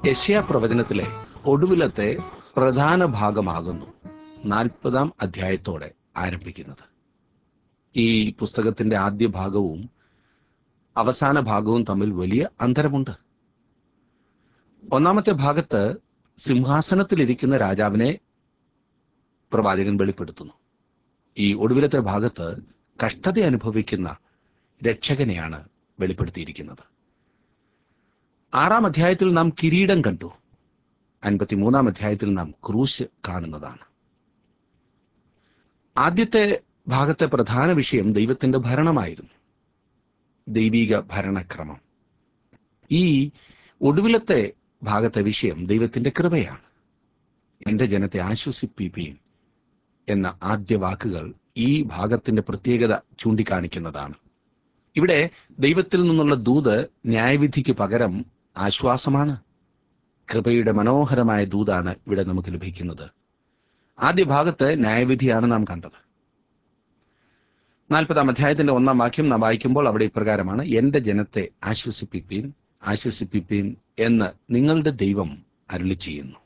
യശയ പ്രവചനത്തിലെ ഒടുവിലത്തെ പ്രധാന ഭാഗമാകുന്നു നാൽപ്പതാം അധ്യായത്തോടെ ആരംഭിക്കുന്നത് ഈ പുസ്തകത്തിന്റെ ആദ്യ ഭാഗവും അവസാന ഭാഗവും തമ്മിൽ വലിയ അന്തരമുണ്ട് ഒന്നാമത്തെ ഭാഗത്ത് സിംഹാസനത്തിലിരിക്കുന്ന രാജാവിനെ പ്രവാചകൻ വെളിപ്പെടുത്തുന്നു ഈ ഒടുവിലത്തെ ഭാഗത്ത് കഷ്ടത അനുഭവിക്കുന്ന രക്ഷകനെയാണ് വെളിപ്പെടുത്തിയിരിക്കുന്നത് ആറാം അധ്യായത്തിൽ നാം കിരീടം കണ്ടു അൻപത്തിമൂന്നാം അധ്യായത്തിൽ നാം ക്രൂശ് കാണുന്നതാണ് ആദ്യത്തെ ഭാഗത്തെ പ്രധാന വിഷയം ദൈവത്തിന്റെ ഭരണമായിരുന്നു ദൈവിക ഭരണക്രമം ഈ ഒടുവിലത്തെ ഭാഗത്തെ വിഷയം ദൈവത്തിന്റെ കൃപയാണ് എന്റെ ജനത്തെ ആശ്വസിപ്പിപ്പീൻ എന്ന ആദ്യ വാക്കുകൾ ഈ ഭാഗത്തിന്റെ പ്രത്യേകത ചൂണ്ടിക്കാണിക്കുന്നതാണ് ഇവിടെ ദൈവത്തിൽ നിന്നുള്ള ദൂത് ന്യായവിധിക്ക് പകരം ആശ്വാസമാണ് കൃപയുടെ മനോഹരമായ ദൂതാണ് ഇവിടെ നമുക്ക് ലഭിക്കുന്നത് ആദ്യ ഭാഗത്ത് ന്യായവിധിയാണ് നാം കണ്ടത് നാൽപ്പതാം അധ്യായത്തിന്റെ ഒന്നാം വാക്യം നാം വായിക്കുമ്പോൾ അവിടെ ഇപ്രകാരമാണ് എന്റെ ജനത്തെ ആശ്വസിപ്പിപ്പീൻ ആശ്വസിപ്പിപ്പീൻ എന്ന് നിങ്ങളുടെ ദൈവം അരുളി ചെയ്യുന്നു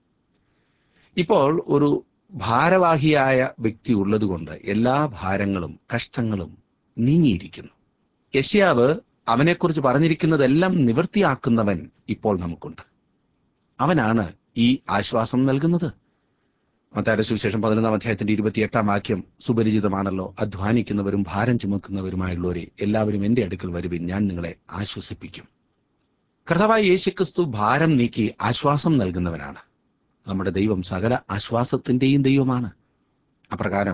ഇപ്പോൾ ഒരു ഭാരവാഹിയായ വ്യക്തി ഉള്ളതുകൊണ്ട് എല്ലാ ഭാരങ്ങളും കഷ്ടങ്ങളും നീങ്ങിയിരിക്കുന്നു യശ്യാവ് അവനെക്കുറിച്ച് പറഞ്ഞിരിക്കുന്നതെല്ലാം നിവൃത്തിയാക്കുന്നവൻ ഇപ്പോൾ നമുക്കുണ്ട് അവനാണ് ഈ ആശ്വാസം നൽകുന്നത് മത്തായുടെ സുവിശേഷം പതിനൊന്നാം അധ്യായത്തിന്റെ ഇരുപത്തിയെട്ടാം വാക്യം സുപരിചിതമാണല്ലോ അധ്വാനിക്കുന്നവരും ഭാരം ചുമക്കുന്നവരുമായുള്ളവരെ എല്ലാവരും എന്റെ അടുക്കൽ വരുവിൻ ഞാൻ നിങ്ങളെ ആശ്വസിപ്പിക്കും കർത്താവായ യേശുക്രിസ്തു ഭാരം നീക്കി ആശ്വാസം നൽകുന്നവനാണ് നമ്മുടെ ദൈവം സകല ആശ്വാസത്തിന്റെയും ദൈവമാണ് അപ്രകാരം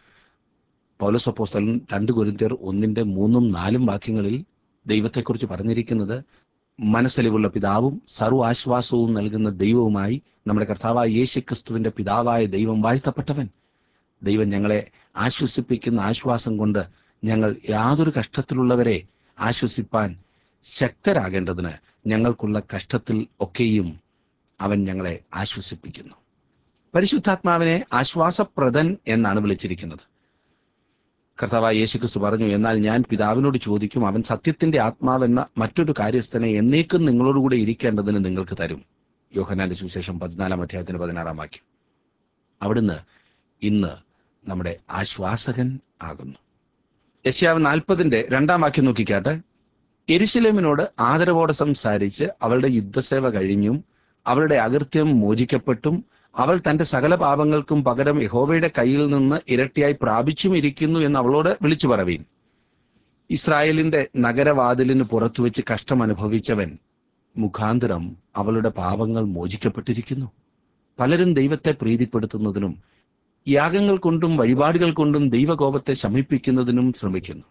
പൗലസപ്പോസ്തലൻ രണ്ട് കുരിന്തിയർ ഒന്നിന്റെ മൂന്നും നാലും വാക്യങ്ങളിൽ ദൈവത്തെക്കുറിച്ച് പറഞ്ഞിരിക്കുന്നത് മനസ്സലിവുള്ള പിതാവും സർവ്വ ആശ്വാസവും നൽകുന്ന ദൈവവുമായി നമ്മുടെ കർത്താവായ യേശുക്രിസ്തുവിന്റെ പിതാവായ ദൈവം വാഴ്ത്തപ്പെട്ടവൻ ദൈവം ഞങ്ങളെ ആശ്വസിപ്പിക്കുന്ന ആശ്വാസം കൊണ്ട് ഞങ്ങൾ യാതൊരു കഷ്ടത്തിലുള്ളവരെ ആശ്വസിപ്പാൻ ശക്തരാകേണ്ടതിന് ഞങ്ങൾക്കുള്ള കഷ്ടത്തിൽ ഒക്കെയും അവൻ ഞങ്ങളെ ആശ്വസിപ്പിക്കുന്നു പരിശുദ്ധാത്മാവിനെ ആശ്വാസപ്രദൻ എന്നാണ് വിളിച്ചിരിക്കുന്നത് കർത്താവായ യേശുക്രിസ്തു പറഞ്ഞു എന്നാൽ ഞാൻ പിതാവിനോട് ചോദിക്കും അവൻ സത്യത്തിന്റെ ആത്മാവെന്ന മറ്റൊരു കാര്യസ്ഥനെ എന്നേക്കും നിങ്ങളോടുകൂടെ ഇരിക്കേണ്ടതിന് നിങ്ങൾക്ക് തരും യോഹനാന്റെ സുവിശേഷം പതിനാലാം അധ്യായത്തിന് പതിനാറാം വാക്യം അവിടുന്ന് ഇന്ന് നമ്മുടെ ആശ്വാസകൻ ആകുന്നു യശ്യാവ് നാൽപ്പതിന്റെ രണ്ടാം വാക്യം നോക്കിക്കാട്ടെ എരുശലേമിനോട് ആദരവോടെ സംസാരിച്ച് അവളുടെ യുദ്ധസേവ കഴിഞ്ഞും അവളുടെ അകൃത്യം മോചിക്കപ്പെട്ടും അവൾ തന്റെ സകല പാപങ്ങൾക്കും പകരം യഹോവയുടെ കയ്യിൽ നിന്ന് ഇരട്ടിയായി പ്രാപിച്ചും ഇരിക്കുന്നു എന്ന് അവളോട് വിളിച്ചു പറവീൻ ഇസ്രായേലിന്റെ നഗരവാതിലിന് പുറത്തുവെച്ച് കഷ്ടം അനുഭവിച്ചവൻ മുഖാന്തരം അവളുടെ പാപങ്ങൾ മോചിക്കപ്പെട്ടിരിക്കുന്നു പലരും ദൈവത്തെ പ്രീതിപ്പെടുത്തുന്നതിനും യാഗങ്ങൾ കൊണ്ടും വഴിപാടുകൾ കൊണ്ടും ദൈവകോപത്തെ ശമിപ്പിക്കുന്നതിനും ശ്രമിക്കുന്നു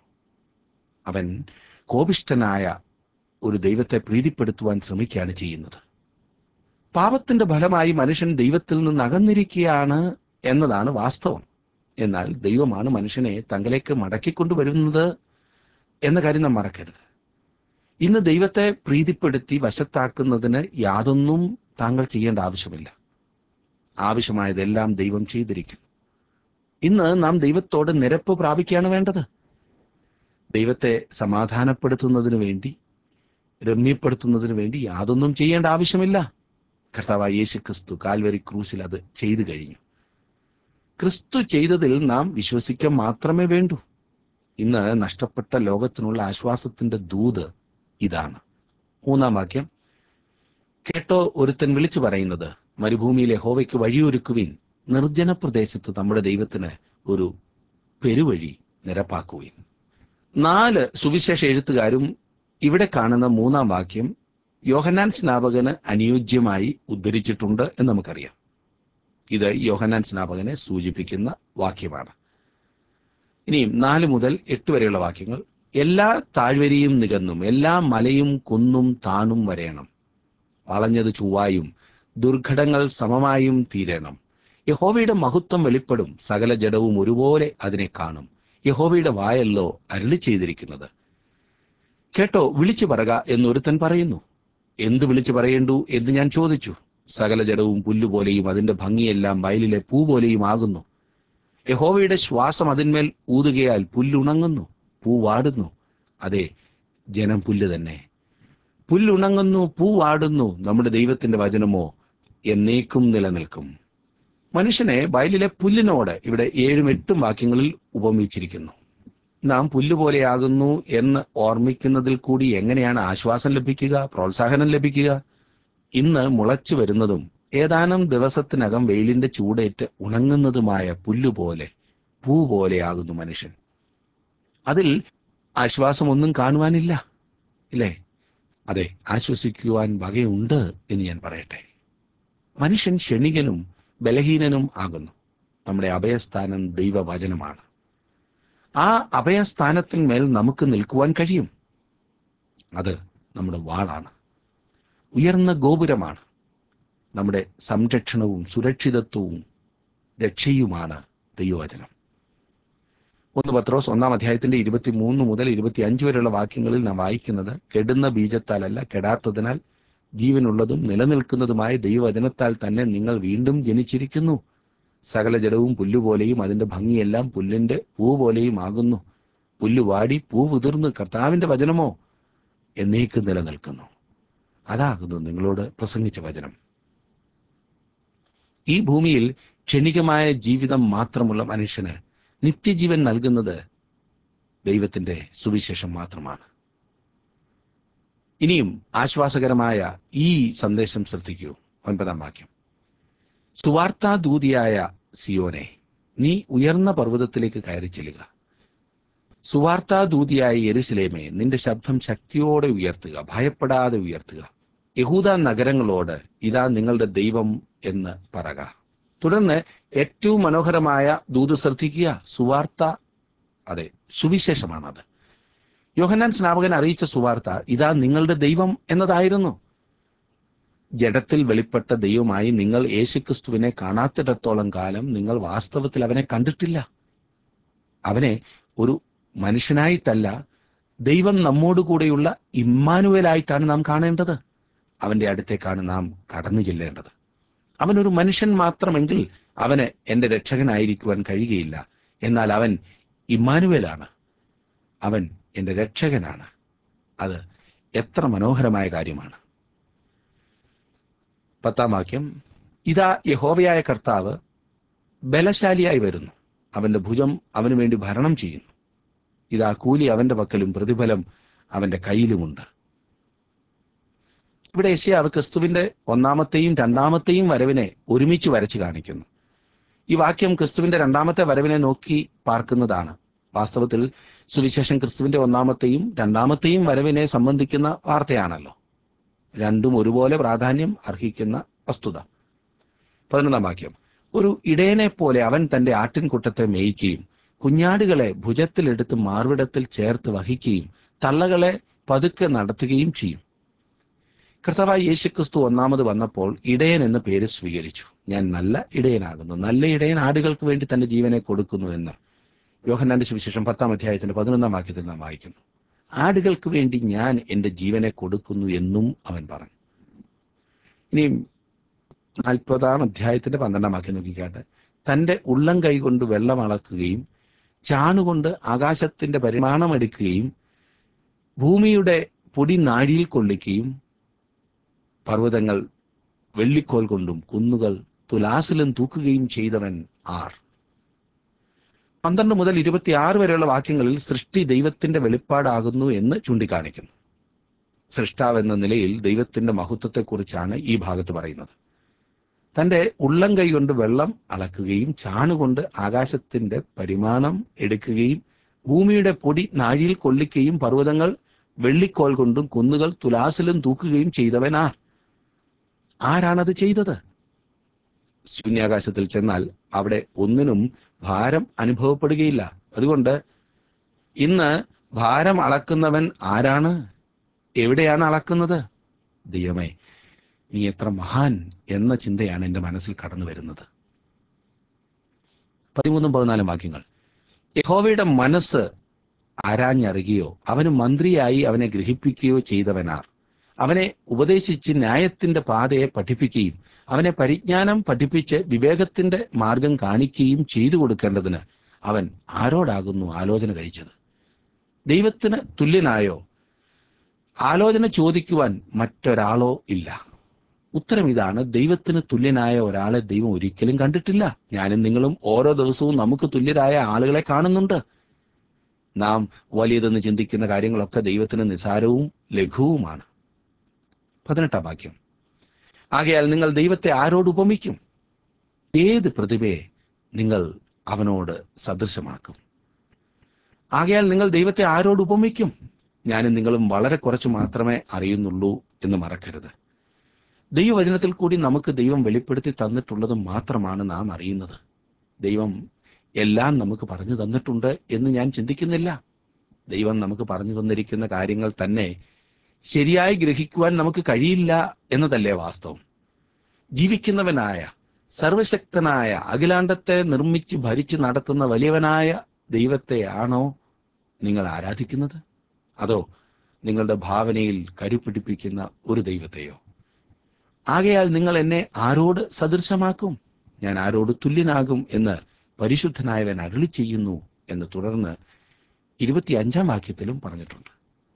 അവൻ കോപിഷ്ഠനായ ഒരു ദൈവത്തെ പ്രീതിപ്പെടുത്തുവാൻ ശ്രമിക്കുകയാണ് ചെയ്യുന്നത് പാപത്തിന്റെ ഫലമായി മനുഷ്യൻ ദൈവത്തിൽ നിന്ന് അകന്നിരിക്കുകയാണ് എന്നതാണ് വാസ്തവം എന്നാൽ ദൈവമാണ് മനുഷ്യനെ തങ്ങളിലേക്ക് മടക്കിക്കൊണ്ടുവരുന്നത് എന്ന കാര്യം നാം മറക്കരുത് ഇന്ന് ദൈവത്തെ പ്രീതിപ്പെടുത്തി വശത്താക്കുന്നതിന് യാതൊന്നും താങ്കൾ ചെയ്യേണ്ട ആവശ്യമില്ല ആവശ്യമായതെല്ലാം ദൈവം ചെയ്തിരിക്കും ഇന്ന് നാം ദൈവത്തോട് നിരപ്പ് പ്രാപിക്കുകയാണ് വേണ്ടത് ദൈവത്തെ സമാധാനപ്പെടുത്തുന്നതിന് വേണ്ടി രമ്യപ്പെടുത്തുന്നതിന് വേണ്ടി യാതൊന്നും ചെയ്യേണ്ട ആവശ്യമില്ല കർത്താവായ യേശു ക്രിസ്തു കാൽവരി ക്രൂസിൽ അത് ചെയ്തു കഴിഞ്ഞു ക്രിസ്തു ചെയ്തതിൽ നാം വിശ്വസിക്കാൻ മാത്രമേ വേണ്ടൂ ഇന്ന് നഷ്ടപ്പെട്ട ലോകത്തിനുള്ള ആശ്വാസത്തിന്റെ ദൂത് ഇതാണ് മൂന്നാം വാക്യം കേട്ടോ ഒരുത്തൻ വിളിച്ചു പറയുന്നത് മരുഭൂമിയിലെ ഹോവയ്ക്ക് വഴിയൊരുക്കുവിൻ നിർജ്ജന പ്രദേശത്ത് നമ്മുടെ ദൈവത്തിന് ഒരു പെരുവഴി നിരപ്പാക്കുവിൻ നാല് സുവിശേഷ എഴുത്തുകാരും ഇവിടെ കാണുന്ന മൂന്നാം വാക്യം യോഹന്നാൻ സ്നാപകന് അനുയോജ്യമായി ഉദ്ധരിച്ചിട്ടുണ്ട് എന്ന് നമുക്കറിയാം ഇത് യോഹന്നാൻ സ്നാപകനെ സൂചിപ്പിക്കുന്ന വാക്യമാണ് ഇനിയും നാല് മുതൽ എട്ട് വരെയുള്ള വാക്യങ്ങൾ എല്ലാ താഴ്വരയും നികന്നും എല്ലാ മലയും കുന്നും താണും വരയണം വളഞ്ഞത് ചൊവ്വായും ദുർഘടങ്ങൾ സമമായും തീരണം യഹോവയുടെ മഹത്വം വെളിപ്പെടും സകല ജഡവും ഒരുപോലെ അതിനെ കാണും യഹോവയുടെ വായല്ലോ അരുളി ചെയ്തിരിക്കുന്നത് കേട്ടോ വിളിച്ചു പറക എന്നൊരുത്തൻ പറയുന്നു എന്ത് വിളിച്ചു പറയേണ്ടു എന്ന് ഞാൻ ചോദിച്ചു സകല ജഡവും പുല്ലുപോലെയും അതിന്റെ ഭംഗിയെല്ലാം വയലിലെ പൂ പോലെയും ആകുന്നു യഹോവയുടെ ശ്വാസം അതിന്മേൽ ഊതുകയാൽ പുല്ലുണങ്ങുന്നു പൂ വാടുന്നു അതെ ജനം പുല്ല് തന്നെ പുല്ലുണങ്ങുന്നു പൂവാടുന്നു നമ്മുടെ ദൈവത്തിന്റെ വചനമോ എന്നേക്കും നിലനിൽക്കും മനുഷ്യനെ വയലിലെ പുല്ലിനോട് ഇവിടെ ഏഴും എട്ടും വാക്യങ്ങളിൽ ഉപമിച്ചിരിക്കുന്നു നാം പുല്ലുപോലെയാകുന്നു എന്ന് ഓർമ്മിക്കുന്നതിൽ കൂടി എങ്ങനെയാണ് ആശ്വാസം ലഭിക്കുക പ്രോത്സാഹനം ലഭിക്കുക ഇന്ന് മുളച്ചു വരുന്നതും ഏതാനും ദിവസത്തിനകം വെയിലിന്റെ ചൂടേറ്റ് ഉണങ്ങുന്നതുമായ പുല്ലുപോലെ പൂ പോലെയാകുന്നു മനുഷ്യൻ അതിൽ ആശ്വാസമൊന്നും കാണുവാനില്ല ഇല്ലേ അതെ ആശ്വസിക്കുവാൻ വകയുണ്ട് എന്ന് ഞാൻ പറയട്ടെ മനുഷ്യൻ ക്ഷണികനും ബലഹീനനും ആകുന്നു നമ്മുടെ അഭയസ്ഥാനം ദൈവവചനമാണ് ആ അഭയസ്ഥാനത്തിന്മേൽ നമുക്ക് നിൽക്കുവാൻ കഴിയും അത് നമ്മുടെ വാളാണ് ഉയർന്ന ഗോപുരമാണ് നമ്മുടെ സംരക്ഷണവും സുരക്ഷിതത്വവും രക്ഷയുമാണ് ദൈവവചനം ഒന്ന് പത്രോസ് ഒന്നാം അധ്യായത്തിന്റെ ഇരുപത്തിമൂന്ന് മുതൽ ഇരുപത്തിയഞ്ച് വരെയുള്ള വാക്യങ്ങളിൽ നാം വായിക്കുന്നത് കെടുന്ന ബീജത്താലല്ല കെടാത്തതിനാൽ ജീവനുള്ളതും നിലനിൽക്കുന്നതുമായ ദൈവവചനത്താൽ തന്നെ നിങ്ങൾ വീണ്ടും ജനിച്ചിരിക്കുന്നു സകല ജഡവും പുല്ലുപോലെയും അതിന്റെ ഭംഗിയെല്ലാം പുല്ലിന്റെ പൂ പോലെയും ആകുന്നു പുല്ല് വാടി പൂ ഉതിർന്ന് കർത്താവിന്റെ വചനമോ എന്നേക്ക് നിലനിൽക്കുന്നു അതാകുന്നു നിങ്ങളോട് പ്രസംഗിച്ച വചനം ഈ ഭൂമിയിൽ ക്ഷണികമായ ജീവിതം മാത്രമുള്ള മനുഷ്യന് നിത്യജീവൻ നൽകുന്നത് ദൈവത്തിന്റെ സുവിശേഷം മാത്രമാണ് ഇനിയും ആശ്വാസകരമായ ഈ സന്ദേശം ശ്രദ്ധിക്കൂ ഒൻപതാം വാക്യം സുവാർത്താദൂതിയായ സിയോനെ നീ ഉയർന്ന പർവ്വതത്തിലേക്ക് കയറി ചെല്ലുക സുവാർത്താദൂതിയായ യെരുസലേമേ നിന്റെ ശബ്ദം ശക്തിയോടെ ഉയർത്തുക ഭയപ്പെടാതെ ഉയർത്തുക യഹൂദ നഗരങ്ങളോട് ഇതാ നിങ്ങളുടെ ദൈവം എന്ന് പറക തുടർന്ന് ഏറ്റവും മനോഹരമായ ദൂത് ശ്രദ്ധിക്കുക സുവാർത്ത അതെ സുവിശേഷമാണത് യോഹന്നാൻ സ്നാപകൻ അറിയിച്ച സുവാർത്ത ഇതാ നിങ്ങളുടെ ദൈവം എന്നതായിരുന്നു ജഡത്തിൽ വെളിപ്പെട്ട ദൈവമായി നിങ്ങൾ യേശുക്രിസ്തുവിനെ കാണാത്തിടത്തോളം കാലം നിങ്ങൾ വാസ്തവത്തിൽ അവനെ കണ്ടിട്ടില്ല അവനെ ഒരു മനുഷ്യനായിട്ടല്ല ദൈവം നമ്മോട് കൂടെയുള്ള ഇമ്മാനുവലായിട്ടാണ് നാം കാണേണ്ടത് അവന്റെ അടുത്തേക്കാണ് നാം കടന്നു ചെല്ലേണ്ടത് അവനൊരു മനുഷ്യൻ മാത്രമെങ്കിൽ അവന് എന്റെ രക്ഷകനായിരിക്കുവാൻ കഴിയുകയില്ല എന്നാൽ അവൻ ഇമ്മാനുവേലാണ് അവൻ എന്റെ രക്ഷകനാണ് അത് എത്ര മനോഹരമായ കാര്യമാണ് പത്താം വാക്യം ഇതാ യഹോവയായ കർത്താവ് ബലശാലിയായി വരുന്നു അവന്റെ ഭുജം അവന് വേണ്ടി ഭരണം ചെയ്യുന്നു ഇതാ കൂലി അവന്റെ പക്കലും പ്രതിഫലം അവന്റെ കയ്യിലുമുണ്ട് ഇവിടെ യശയാവ് ക്രിസ്തുവിന്റെ ഒന്നാമത്തെയും രണ്ടാമത്തെയും വരവിനെ ഒരുമിച്ച് വരച്ച് കാണിക്കുന്നു ഈ വാക്യം ക്രിസ്തുവിന്റെ രണ്ടാമത്തെ വരവിനെ നോക്കി പാർക്കുന്നതാണ് വാസ്തവത്തിൽ സുവിശേഷം ക്രിസ്തുവിന്റെ ഒന്നാമത്തെയും രണ്ടാമത്തെയും വരവിനെ സംബന്ധിക്കുന്ന വാർത്തയാണല്ലോ രണ്ടും ഒരുപോലെ പ്രാധാന്യം അർഹിക്കുന്ന വസ്തുത പതിനൊന്നാം വാക്യം ഒരു ഇടയനെ പോലെ അവൻ തന്റെ ആട്ടിൻകൂട്ടത്തെ മേയിക്കുകയും കുഞ്ഞാടുകളെ ഭുജത്തിലെടുത്ത് മാർവിടത്തിൽ ചേർത്ത് വഹിക്കുകയും തള്ളകളെ പതുക്കെ നടത്തുകയും ചെയ്യും കർത്താവായ യേശുക്രിസ്തു ഒന്നാമത് വന്നപ്പോൾ ഇടയൻ എന്ന പേര് സ്വീകരിച്ചു ഞാൻ നല്ല ഇടയനാകുന്നു നല്ല ഇടയൻ ആടുകൾക്ക് വേണ്ടി തന്റെ ജീവനെ കൊടുക്കുന്നു എന്ന് യോഹന്നാന്റെ സുവിശേഷം പത്താം അധ്യായത്തിന്റെ പതിനൊന്നാം വാക്യത്തിൽ നാം വായിക്കുന്നു ആടുകൾക്ക് വേണ്ടി ഞാൻ എന്റെ ജീവനെ കൊടുക്കുന്നു എന്നും അവൻ പറഞ്ഞു ഇനി നാൽപ്പതാം അധ്യായത്തിന്റെ പന്ത്രണ്ടാം വാക്യം നോക്കിക്കാട്ടെ തന്റെ ഉള്ളം കൈകൊണ്ട് വെള്ളം അളക്കുകയും ചാണുകൊണ്ട് ആകാശത്തിന്റെ പരിമാണം എടുക്കുകയും ഭൂമിയുടെ പൊടി നാഴിയിൽ കൊള്ളിക്കുകയും പർവ്വതങ്ങൾ വെള്ളിക്കോൽ കൊണ്ടും കുന്നുകൾ തുലാസിലും തൂക്കുകയും ചെയ്തവൻ ആർ പന്ത്രണ്ട് മുതൽ ഇരുപത്തിയാറ് വരെയുള്ള വാക്യങ്ങളിൽ സൃഷ്ടി ദൈവത്തിന്റെ വെളിപ്പാടാകുന്നു എന്ന് ചൂണ്ടിക്കാണിക്കുന്നു സൃഷ്ടാവ് എന്ന നിലയിൽ ദൈവത്തിന്റെ മഹത്വത്തെക്കുറിച്ചാണ് ഈ ഭാഗത്ത് പറയുന്നത് തന്റെ ഉള്ളം കൈ കൊണ്ട് വെള്ളം അളക്കുകയും ചാണുകൊണ്ട് ആകാശത്തിന്റെ പരിമാണം എടുക്കുകയും ഭൂമിയുടെ പൊടി നാഴിയിൽ കൊള്ളിക്കുകയും പർവ്വതങ്ങൾ വെള്ളിക്കോൽ കൊണ്ടും കുന്നുകൾ തുലാസിലും തൂക്കുകയും ചെയ്തവൻ ആർ ആരാണത് ചെയ്തത് ശൂന്യാകാശത്തിൽ ചെന്നാൽ അവിടെ ഒന്നിനും ഭാരം അനുഭവപ്പെടുകയില്ല അതുകൊണ്ട് ഇന്ന് ഭാരം അളക്കുന്നവൻ ആരാണ് എവിടെയാണ് അളക്കുന്നത് ദൈവമേ നീ എത്ര മഹാൻ എന്ന ചിന്തയാണ് എന്റെ മനസ്സിൽ കടന്നു വരുന്നത് പതിമൂന്നും പതിനാലും വാക്യങ്ങൾ യഹോവയുടെ മനസ്സ് ആരാഞ്ഞറിയുകയോ അവന് മന്ത്രിയായി അവനെ ഗ്രഹിപ്പിക്കുകയോ ചെയ്തവനാർ അവനെ ഉപദേശിച്ച് ന്യായത്തിന്റെ പാതയെ പഠിപ്പിക്കുകയും അവനെ പരിജ്ഞാനം പഠിപ്പിച്ച് വിവേകത്തിന്റെ മാർഗം കാണിക്കുകയും ചെയ്തു കൊടുക്കേണ്ടതിന് അവൻ ആരോടാകുന്നു ആലോചന കഴിച്ചത് ദൈവത്തിന് തുല്യനായോ ആലോചന ചോദിക്കുവാൻ മറ്റൊരാളോ ഇല്ല ഉത്തരം ഇതാണ് ദൈവത്തിന് തുല്യനായ ഒരാളെ ദൈവം ഒരിക്കലും കണ്ടിട്ടില്ല ഞാനും നിങ്ങളും ഓരോ ദിവസവും നമുക്ക് തുല്യരായ ആളുകളെ കാണുന്നുണ്ട് നാം വലിയതെന്ന് ചിന്തിക്കുന്ന കാര്യങ്ങളൊക്കെ ദൈവത്തിന് നിസാരവും ലഘുവുമാണ് പതിനെട്ടാം വാക്യം ആകയാൽ നിങ്ങൾ ദൈവത്തെ ആരോട് ഉപമിക്കും ഏത് പ്രതിഭയെ നിങ്ങൾ അവനോട് സദൃശമാക്കും ആകയാൽ നിങ്ങൾ ദൈവത്തെ ആരോട് ഉപമിക്കും ഞാനും നിങ്ങളും വളരെ കുറച്ച് മാത്രമേ അറിയുന്നുള്ളൂ എന്ന് മറക്കരുത് ദൈവവചനത്തിൽ കൂടി നമുക്ക് ദൈവം വെളിപ്പെടുത്തി തന്നിട്ടുള്ളത് മാത്രമാണ് നാം അറിയുന്നത് ദൈവം എല്ലാം നമുക്ക് പറഞ്ഞു തന്നിട്ടുണ്ട് എന്ന് ഞാൻ ചിന്തിക്കുന്നില്ല ദൈവം നമുക്ക് പറഞ്ഞു തന്നിരിക്കുന്ന കാര്യങ്ങൾ തന്നെ ശരിയായി ഗ്രഹിക്കുവാൻ നമുക്ക് കഴിയില്ല എന്നതല്ലേ വാസ്തവം ജീവിക്കുന്നവനായ സർവശക്തനായ അഖിലാണ്ടത്തെ നിർമ്മിച്ച് ഭരിച്ച് നടത്തുന്ന വലിയവനായ ദൈവത്തെയാണോ നിങ്ങൾ ആരാധിക്കുന്നത് അതോ നിങ്ങളുടെ ഭാവനയിൽ കരുപിടിപ്പിക്കുന്ന ഒരു ദൈവത്തെയോ ആകയാൽ നിങ്ങൾ എന്നെ ആരോട് സദൃശമാക്കും ഞാൻ ആരോട് തുല്യനാകും എന്ന് പരിശുദ്ധനായവൻ അരുളി ചെയ്യുന്നു എന്ന് തുടർന്ന് ഇരുപത്തിയഞ്ചാം വാക്യത്തിലും പറഞ്ഞിട്ടുണ്ട്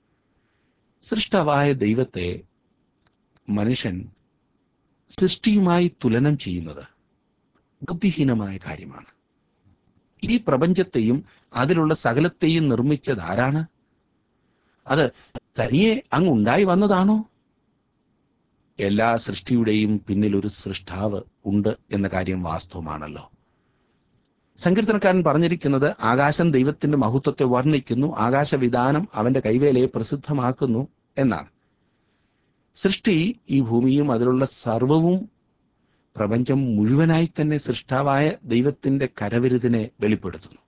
സൃഷ്ടവായ ദൈവത്തെ മനുഷ്യൻ സൃഷ്ടിയുമായി തുലനം ചെയ്യുന്നത് ബുദ്ധിഹീനമായ കാര്യമാണ് ഈ പ്രപഞ്ചത്തെയും അതിലുള്ള സകലത്തെയും നിർമ്മിച്ചത് ആരാണ് അത് തനിയെ അങ്ങ് ഉണ്ടായി വന്നതാണോ എല്ലാ സൃഷ്ടിയുടെയും പിന്നിൽ ഒരു സൃഷ്ടാവ് ഉണ്ട് എന്ന കാര്യം വാസ്തവമാണല്ലോ സങ്കീർത്തനക്കാരൻ പറഞ്ഞിരിക്കുന്നത് ആകാശം ദൈവത്തിന്റെ മഹത്വത്തെ വർണ്ണിക്കുന്നു ആകാശവിധാനം അവന്റെ കൈവേലയെ പ്രസിദ്ധമാക്കുന്നു എന്നാണ് സൃഷ്ടി ഈ ഭൂമിയും അതിലുള്ള സർവവും പ്രപഞ്ചം മുഴുവനായി തന്നെ സൃഷ്ടാവായ ദൈവത്തിന്റെ കരവിരുതിനെ വെളിപ്പെടുത്തുന്നു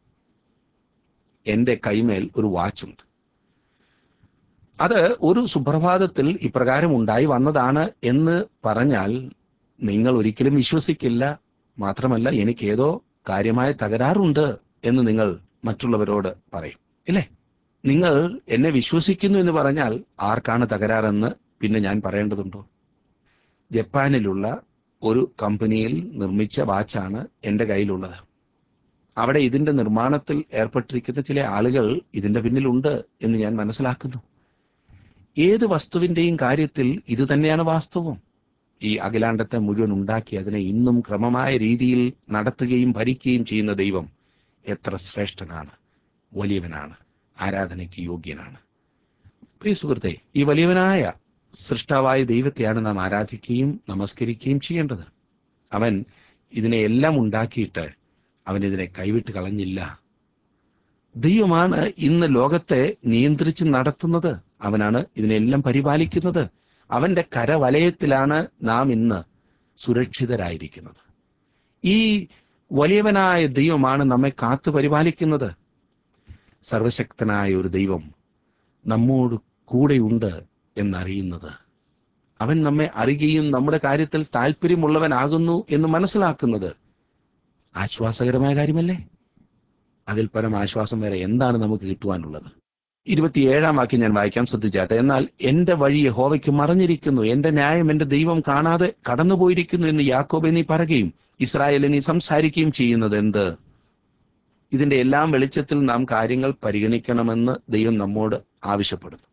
എന്റെ കൈമേൽ ഒരു വാച്ചുണ്ട് അത് ഒരു സുപ്രഭാതത്തിൽ ഇപ്രകാരം ഉണ്ടായി വന്നതാണ് എന്ന് പറഞ്ഞാൽ നിങ്ങൾ ഒരിക്കലും വിശ്വസിക്കില്ല മാത്രമല്ല എനിക്കേതോ കാര്യമായ തകരാറുണ്ട് എന്ന് നിങ്ങൾ മറ്റുള്ളവരോട് പറയും ഇല്ലേ നിങ്ങൾ എന്നെ വിശ്വസിക്കുന്നു എന്ന് പറഞ്ഞാൽ ആർക്കാണ് തകരാറെന്ന് പിന്നെ ഞാൻ പറയേണ്ടതുണ്ടോ ജപ്പാനിലുള്ള ഒരു കമ്പനിയിൽ നിർമ്മിച്ച വാച്ചാണ് എന്റെ കയ്യിലുള്ളത് അവിടെ ഇതിന്റെ നിർമ്മാണത്തിൽ ഏർപ്പെട്ടിരിക്കുന്ന ചില ആളുകൾ ഇതിന്റെ പിന്നിലുണ്ട് എന്ന് ഞാൻ മനസ്സിലാക്കുന്നു ഏത് വസ്തുവിന്റെയും കാര്യത്തിൽ ഇത് തന്നെയാണ് വാസ്തവം ഈ അഖിലാണ്ടത്തെ മുഴുവൻ ഉണ്ടാക്കി അതിനെ ഇന്നും ക്രമമായ രീതിയിൽ നടത്തുകയും ഭരിക്കുകയും ചെയ്യുന്ന ദൈവം എത്ര ശ്രേഷ്ഠനാണ് വലിയവനാണ് ആരാധനയ്ക്ക് യോഗ്യനാണ് പ്രിയ സുഹൃത്തെ ഈ വലിയവനായ സൃഷ്ടാവായ ദൈവത്തെയാണ് നാം ആരാധിക്കുകയും നമസ്കരിക്കുകയും ചെയ്യേണ്ടത് അവൻ ഇതിനെ എല്ലാം ഉണ്ടാക്കിയിട്ട് അവൻ ഇതിനെ കൈവിട്ട് കളഞ്ഞില്ല ദൈവമാണ് ഇന്ന് ലോകത്തെ നിയന്ത്രിച്ച് നടത്തുന്നത് അവനാണ് ഇതിനെല്ലാം പരിപാലിക്കുന്നത് അവന്റെ കരവലയത്തിലാണ് നാം ഇന്ന് സുരക്ഷിതരായിരിക്കുന്നത് ഈ വലിയവനായ ദൈവമാണ് നമ്മെ കാത്തു പരിപാലിക്കുന്നത് സർവശക്തനായ ഒരു ദൈവം നമ്മോട് കൂടെയുണ്ട് എന്നറിയുന്നത് അവൻ നമ്മെ അറിയുകയും നമ്മുടെ കാര്യത്തിൽ താല്പര്യമുള്ളവനാകുന്നു എന്ന് മനസ്സിലാക്കുന്നത് ആശ്വാസകരമായ കാര്യമല്ലേ അതിൽ പരം ആശ്വാസം വരെ എന്താണ് നമുക്ക് കിട്ടുവാനുള്ളത് ഇരുപത്തിയേഴാം വാക്യം ഞാൻ വായിക്കാൻ ശ്രദ്ധിച്ചാട്ടെ എന്നാൽ എന്റെ വഴി യഹോവയ്ക്ക് മറഞ്ഞിരിക്കുന്നു എന്റെ ന്യായം എന്റെ ദൈവം കാണാതെ കടന്നുപോയിരിക്കുന്നു എന്ന് യാക്കോബെ നീ പറയുകയും ഇസ്രായേലിനെ നീ സംസാരിക്കുകയും ചെയ്യുന്നത് എന്ത് ഇതിന്റെ എല്ലാം വെളിച്ചത്തിൽ നാം കാര്യങ്ങൾ പരിഗണിക്കണമെന്ന് ദൈവം നമ്മോട് ആവശ്യപ്പെടുന്നു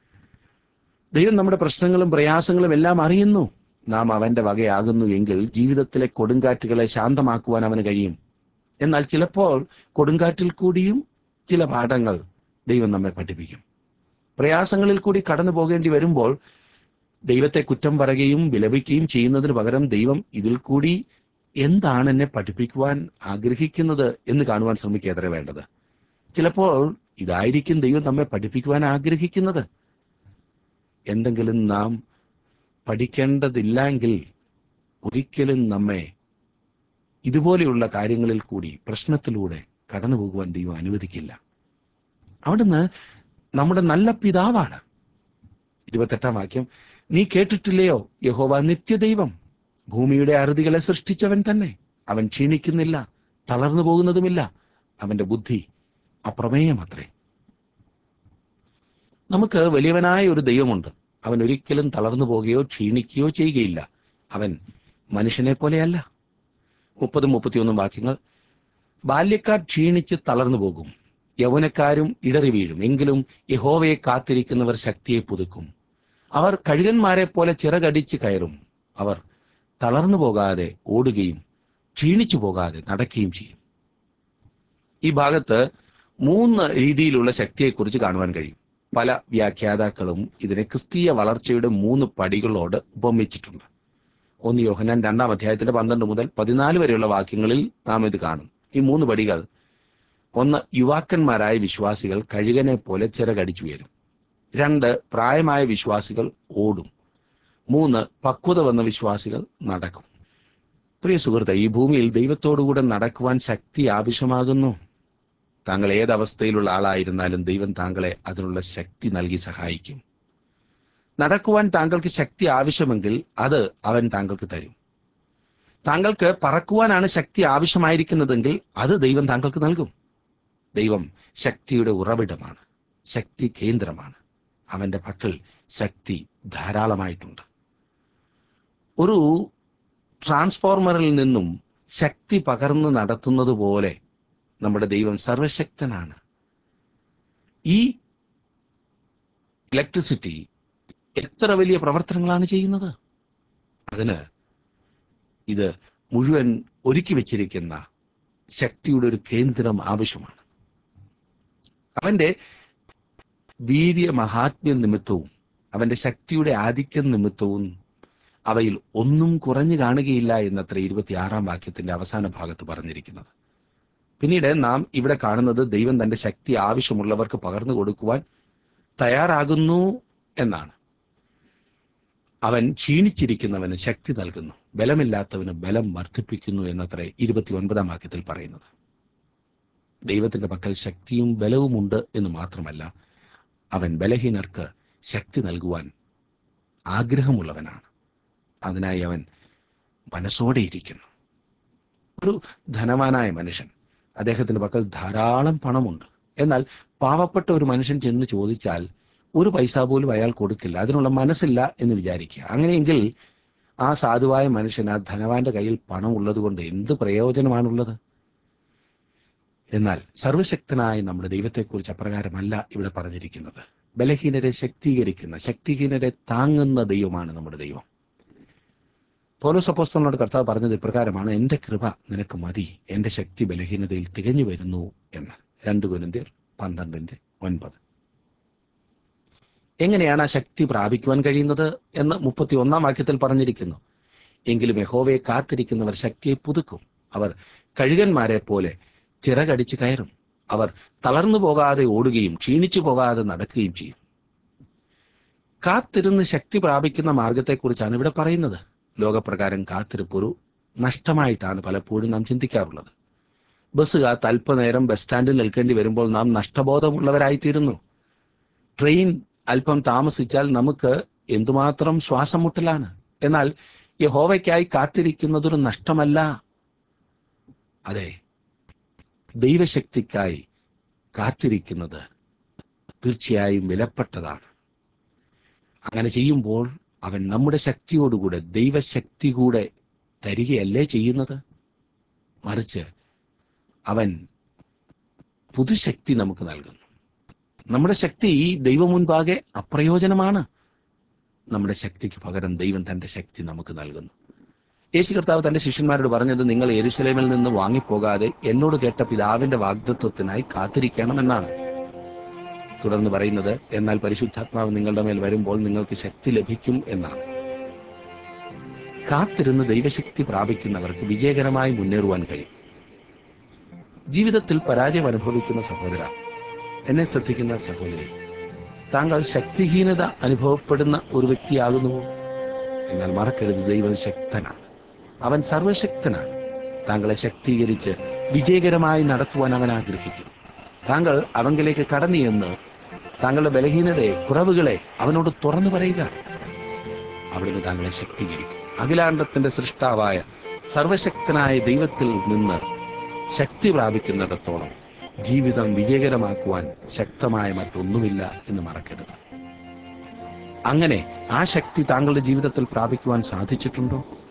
ദൈവം നമ്മുടെ പ്രശ്നങ്ങളും പ്രയാസങ്ങളും എല്ലാം അറിയുന്നു നാം അവന്റെ വകയാകുന്നു എങ്കിൽ ജീവിതത്തിലെ കൊടുങ്കാറ്റുകളെ ശാന്തമാക്കുവാൻ അവന് കഴിയും എന്നാൽ ചിലപ്പോൾ കൊടുങ്കാറ്റിൽ കൂടിയും ചില പാഠങ്ങൾ ദൈവം നമ്മെ പഠിപ്പിക്കും പ്രയാസങ്ങളിൽ കൂടി കടന്നു പോകേണ്ടി വരുമ്പോൾ ദൈവത്തെ കുറ്റം പറയുകയും വിലപിക്കുകയും ചെയ്യുന്നതിന് പകരം ദൈവം ഇതിൽ കൂടി എന്താണ് എന്നെ പഠിപ്പിക്കുവാൻ ആഗ്രഹിക്കുന്നത് എന്ന് കാണുവാൻ ശ്രമിക്കുക വേണ്ടത് ചിലപ്പോൾ ഇതായിരിക്കും ദൈവം നമ്മെ പഠിപ്പിക്കുവാൻ ആഗ്രഹിക്കുന്നത് എന്തെങ്കിലും നാം പഠിക്കേണ്ടതില്ലെങ്കിൽ ഒരിക്കലും നമ്മെ ഇതുപോലെയുള്ള കാര്യങ്ങളിൽ കൂടി പ്രശ്നത്തിലൂടെ കടന്നു പോകുവാൻ ദൈവം അനുവദിക്കില്ല അവിടുന്ന് നമ്മുടെ നല്ല പിതാവാണ് ഇരുപത്തെട്ടാം വാക്യം നീ കേട്ടിട്ടില്ലയോ യഹോവ നിത്യദൈവം ഭൂമിയുടെ അറുതികളെ സൃഷ്ടിച്ചവൻ തന്നെ അവൻ ക്ഷീണിക്കുന്നില്ല തളർന്നു പോകുന്നതുമില്ല അവന്റെ ബുദ്ധി അപ്രമേയമത്രേ നമുക്ക് വലിയവനായ ഒരു ദൈവമുണ്ട് അവൻ ഒരിക്കലും തളർന്നു പോകുകയോ ക്ഷീണിക്കുകയോ ചെയ്യുകയില്ല അവൻ മനുഷ്യനെ പോലെയല്ല മുപ്പതും മുപ്പത്തിയൊന്നും വാക്യങ്ങൾ ബാല്യക്കാർ ക്ഷീണിച്ച് തളർന്നു പോകും യൗവനക്കാരും ഇടറി വീഴും എങ്കിലും യഹോവയെ കാത്തിരിക്കുന്നവർ ശക്തിയെ പുതുക്കും അവർ കഴുകന്മാരെ പോലെ ചിറകടിച്ച് കയറും അവർ തളർന്നു പോകാതെ ഓടുകയും ക്ഷീണിച്ചു പോകാതെ നടക്കുകയും ചെയ്യും ഈ ഭാഗത്ത് മൂന്ന് രീതിയിലുള്ള ശക്തിയെക്കുറിച്ച് കാണുവാൻ കഴിയും പല വ്യാഖ്യാതാക്കളും ഇതിനെ ക്രിസ്തീയ വളർച്ചയുടെ മൂന്ന് പടികളോട് ഉപമിച്ചിട്ടുണ്ട് ഒന്ന് യോഹനാൻ രണ്ടാം അധ്യായത്തിന്റെ പന്ത്രണ്ട് മുതൽ പതിനാല് വരെയുള്ള വാക്യങ്ങളിൽ നാം ഇത് കാണും ഈ മൂന്ന് പടികൾ ഒന്ന് യുവാക്കന്മാരായ വിശ്വാസികൾ കഴുകനെ പോലെ ചിറകടിച്ചുയരും രണ്ട് പ്രായമായ വിശ്വാസികൾ ഓടും മൂന്ന് പക്വത വന്ന വിശ്വാസികൾ നടക്കും പ്രിയ സുഹൃത്തെ ഈ ഭൂമിയിൽ ദൈവത്തോടുകൂടെ നടക്കുവാൻ ശക്തി ആവശ്യമാകുന്നു താങ്കൾ ഏതവസ്ഥയിലുള്ള ആളായിരുന്നാലും ദൈവം താങ്കളെ അതിനുള്ള ശക്തി നൽകി സഹായിക്കും നടക്കുവാൻ താങ്കൾക്ക് ശക്തി ആവശ്യമെങ്കിൽ അത് അവൻ താങ്കൾക്ക് തരും താങ്കൾക്ക് പറക്കുവാനാണ് ശക്തി ആവശ്യമായിരിക്കുന്നതെങ്കിൽ അത് ദൈവം താങ്കൾക്ക് നൽകും ദൈവം ശക്തിയുടെ ഉറവിടമാണ് ശക്തി കേന്ദ്രമാണ് അവന്റെ പക്കൽ ശക്തി ധാരാളമായിട്ടുണ്ട് ഒരു ട്രാൻസ്ഫോർമറിൽ നിന്നും ശക്തി പകർന്നു നടത്തുന്നത് പോലെ നമ്മുടെ ദൈവം സർവശക്തനാണ് ഈ ഇലക്ട്രിസിറ്റി എത്ര വലിയ പ്രവർത്തനങ്ങളാണ് ചെയ്യുന്നത് അതിന് ഇത് മുഴുവൻ ഒരുക്കി വെച്ചിരിക്കുന്ന ശക്തിയുടെ ഒരു കേന്ദ്രം ആവശ്യമാണ് അവന്റെ വീര്യ മഹാത്മ്യ നിമിത്തവും അവന്റെ ശക്തിയുടെ ആധിക്യം നിമിത്തവും അവയിൽ ഒന്നും കുറഞ്ഞു കാണുകയില്ല എന്നത്ര ഇരുപത്തിയാറാം വാക്യത്തിന്റെ അവസാന ഭാഗത്ത് പറഞ്ഞിരിക്കുന്നത് പിന്നീട് നാം ഇവിടെ കാണുന്നത് ദൈവം തന്റെ ശക്തി ആവശ്യമുള്ളവർക്ക് പകർന്നു കൊടുക്കുവാൻ തയ്യാറാകുന്നു എന്നാണ് അവൻ ക്ഷീണിച്ചിരിക്കുന്നവന് ശക്തി നൽകുന്നു ബലമില്ലാത്തവന് ബലം വർദ്ധിപ്പിക്കുന്നു എന്നത്രേ ഇരുപത്തിയൊൻപതാം വാക്യത്തിൽ പറയുന്നത് ദൈവത്തിന്റെ പക്കൽ ശക്തിയും ബലവുമുണ്ട് എന്ന് മാത്രമല്ല അവൻ ബലഹീനർക്ക് ശക്തി നൽകുവാൻ ആഗ്രഹമുള്ളവനാണ് അതിനായി അവൻ മനസ്സോടെ ഇരിക്കുന്നു ഒരു ധനവാനായ മനുഷ്യൻ അദ്ദേഹത്തിന്റെ പക്കൽ ധാരാളം പണമുണ്ട് എന്നാൽ പാവപ്പെട്ട ഒരു മനുഷ്യൻ ചെന്ന് ചോദിച്ചാൽ ഒരു പൈസ പോലും അയാൾ കൊടുക്കില്ല അതിനുള്ള മനസ്സില്ല എന്ന് വിചാരിക്കുക അങ്ങനെയെങ്കിൽ ആ സാധുവായ മനുഷ്യൻ ആ ധനവാന്റെ കയ്യിൽ പണം ഉള്ളതുകൊണ്ട് എന്ത് പ്രയോജനമാണുള്ളത് എന്നാൽ സർവശക്തനായ നമ്മുടെ ദൈവത്തെക്കുറിച്ച് അപ്രകാരമല്ല ഇവിടെ പറഞ്ഞിരിക്കുന്നത് ബലഹീനരെ ശക്തീകരിക്കുന്ന ശക്തിഹീനരെ താങ്ങുന്ന ദൈവമാണ് നമ്മുടെ ദൈവം പൗലോസ് അപ്പോസ്തലനോട് കർത്താവ് പറഞ്ഞത് ഇപ്രകാരമാണ് എന്റെ കൃപ നിനക്ക് മതി എന്റെ ശക്തി ബലഹീനതയിൽ തികഞ്ഞു വരുന്നു എന്ന് രണ്ട് കുരുന്തിയർ പന്ത്രണ്ടിന്റെ ഒൻപത് എങ്ങനെയാണ് ആ ശക്തി പ്രാപിക്കുവാൻ കഴിയുന്നത് എന്ന് മുപ്പത്തി ഒന്നാം വാക്യത്തിൽ പറഞ്ഞിരിക്കുന്നു എങ്കിലും യഹോവയെ കാത്തിരിക്കുന്നവർ ശക്തിയെ പുതുക്കും അവർ കഴുകന്മാരെ പോലെ ചിറകടിച്ച് കയറും അവർ തളർന്നു പോകാതെ ഓടുകയും ക്ഷീണിച്ചു പോകാതെ നടക്കുകയും ചെയ്യും കാത്തിരുന്ന് ശക്തി പ്രാപിക്കുന്ന മാർഗത്തെക്കുറിച്ചാണ് ഇവിടെ പറയുന്നത് ലോകപ്രകാരം കാത്തിരിപ്പ് ഒരു നഷ്ടമായിട്ടാണ് പലപ്പോഴും നാം ചിന്തിക്കാറുള്ളത് ബസ് കാത്ത് അല്പനേരം ബസ് സ്റ്റാൻഡിൽ നിൽക്കേണ്ടി വരുമ്പോൾ നാം നഷ്ടബോധമുള്ളവരായിത്തീരുന്നു ട്രെയിൻ അല്പം താമസിച്ചാൽ നമുക്ക് എന്തുമാത്രം ശ്വാസം മുട്ടലാണ് എന്നാൽ യഹോവയ്ക്കായി കാത്തിരിക്കുന്നതൊരു നഷ്ടമല്ല അതെ ദൈവശക്തിക്കായി കാത്തിരിക്കുന്നത് തീർച്ചയായും വിലപ്പെട്ടതാണ് അങ്ങനെ ചെയ്യുമ്പോൾ അവൻ നമ്മുടെ ശക്തിയോടുകൂടെ ദൈവശക്തി കൂടെ തരികയല്ലേ ചെയ്യുന്നത് മറിച്ച് അവൻ പുതുശക്തി നമുക്ക് നൽകുന്നു നമ്മുടെ ശക്തി ദൈവം മുൻപാകെ അപ്രയോജനമാണ് നമ്മുടെ ശക്തിക്ക് പകരം ദൈവം തന്റെ ശക്തി നമുക്ക് നൽകുന്നു യേശു കർത്താവ് തന്റെ ശിഷ്യന്മാരോട് പറഞ്ഞത് നിങ്ങൾ യെരുശലേമിൽ നിന്ന് വാങ്ങിപ്പോകാതെ എന്നോട് കേട്ട പിതാവിന്റെ വാഗ്ദത്വത്തിനായി കാത്തിരിക്കണമെന്നാണ് തുടർന്ന് പറയുന്നത് എന്നാൽ പരിശുദ്ധാത്മാവ് നിങ്ങളുടെ മേൽ വരുമ്പോൾ നിങ്ങൾക്ക് ശക്തി ലഭിക്കും എന്നാണ് കാത്തിരുന്ന് ദൈവശക്തി പ്രാപിക്കുന്നവർക്ക് വിജയകരമായി മുന്നേറുവാൻ കഴിയും ജീവിതത്തിൽ പരാജയം അനുഭവിക്കുന്ന സഹോദര എന്നെ ശ്രദ്ധിക്കുന്ന സഹോദരി താങ്കൾ ശക്തിഹീനത അനുഭവപ്പെടുന്ന ഒരു വ്യക്തിയാകുന്നുവോ എന്നാൽ മറക്കരുത് ദൈവം ശക്തനാണ് അവൻ സർവശക്തനാണ് താങ്കളെ ശക്തീകരിച്ച് വിജയകരമായി നടത്തുവാൻ അവൻ ആഗ്രഹിക്കുന്നു താങ്കൾ അവങ്കിലേക്ക് കടന്നു എന്ന് താങ്കളുടെ ബലഹീനതയെ കുറവുകളെ അവനോട് തുറന്നു പറയുക അവിടുന്ന് താങ്കളെ ശക്തീകരിക്കും അഖിലാണ്ടത്തിന്റെ സൃഷ്ടാവായ സർവശക്തനായ ദൈവത്തിൽ നിന്ന് ശക്തി പ്രാപിക്കുന്നിടത്തോളം ജീവിതം വിജയകരമാക്കുവാൻ ശക്തമായ മറ്റൊന്നുമില്ല എന്ന് മറക്കരുത് അങ്ങനെ ആ ശക്തി താങ്കളുടെ ജീവിതത്തിൽ പ്രാപിക്കുവാൻ സാധിച്ചിട്ടുണ്ടോ